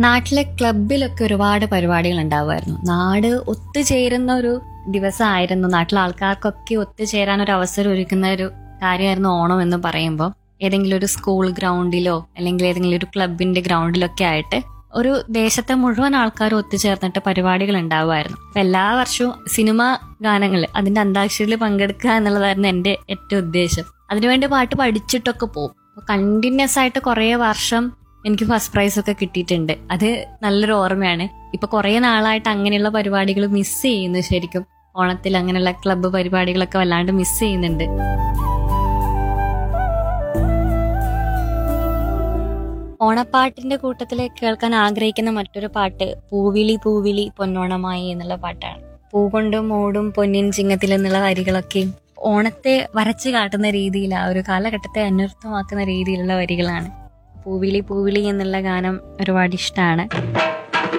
നാട്ടിലെ ക്ലബിലൊക്കെ ഒരുപാട് പരിപാടികൾ ഉണ്ടാവുമായിരുന്നു നാട് ഒത്തുചേരുന്ന ഒരു ദിവസമായിരുന്നു നാട്ടിലെ ആൾക്കാർക്കൊക്കെ ഒത്തുചേരാൻ ഒരു അവസരം ഒരുക്കുന്ന ഒരു കാര്യമായിരുന്നു ഓണം എന്ന് പറയുമ്പോൾ ഏതെങ്കിലും ഒരു സ്കൂൾ ഗ്രൗണ്ടിലോ അല്ലെങ്കിൽ ഏതെങ്കിലും ഒരു ക്ലബിന്റെ ഗ്രൗണ്ടിലൊക്കെ ആയിട്ട് ഒരു ദേശത്തെ മുഴുവൻ ആൾക്കാരും ഒത്തുചേർന്നിട്ട് പരിപാടികൾ ഉണ്ടാവുമായിരുന്നു അപ്പൊ എല്ലാ വർഷവും സിനിമ ഗാനങ്ങൾ അതിന്റെ അന്താക്ഷരിയിൽ പങ്കെടുക്കുക എന്നുള്ളതായിരുന്നു എന്റെ ഏറ്റവും ഉദ്ദേശം അതിനുവേണ്ടി പാട്ട് പഠിച്ചിട്ടൊക്കെ പോകും കണ്ടിന്യൂസ് ആയിട്ട് കുറേ വർഷം എനിക്ക് ഫസ്റ്റ് പ്രൈസ് ഒക്കെ കിട്ടിയിട്ടുണ്ട് അത് നല്ലൊരു ഓർമ്മയാണ് ഇപ്പൊ കുറെ നാളായിട്ട് അങ്ങനെയുള്ള പരിപാടികൾ മിസ് ചെയ്യുന്നു ശരിക്കും ഓണത്തിൽ അങ്ങനെയുള്ള ക്ലബ്ബ് പരിപാടികളൊക്കെ വല്ലാണ്ട് മിസ് ചെയ്യുന്നുണ്ട് ഓണപ്പാട്ടിന്റെ കൂട്ടത്തിൽ കേൾക്കാൻ ആഗ്രഹിക്കുന്ന മറ്റൊരു പാട്ട് പൂവിളി പൂവിളി പൊന്നോണമായി എന്നുള്ള പാട്ടാണ് പൂ കൊണ്ടും മൂടും പൊന്നിൻ ചിങ്ങത്തിൽ എന്നുള്ള വരികളൊക്കെ ഓണത്തെ വരച്ചു കാട്ടുന്ന രീതിയിൽ ആ ഒരു കാലഘട്ടത്തെ അന്വർത്ഥമാക്കുന്ന രീതിയിലുള്ള വരികളാണ് പൂവിളി പൂവിളി എന്നുള്ള ഗാനം ഒരുപാട് ഇഷ്ടമാണ്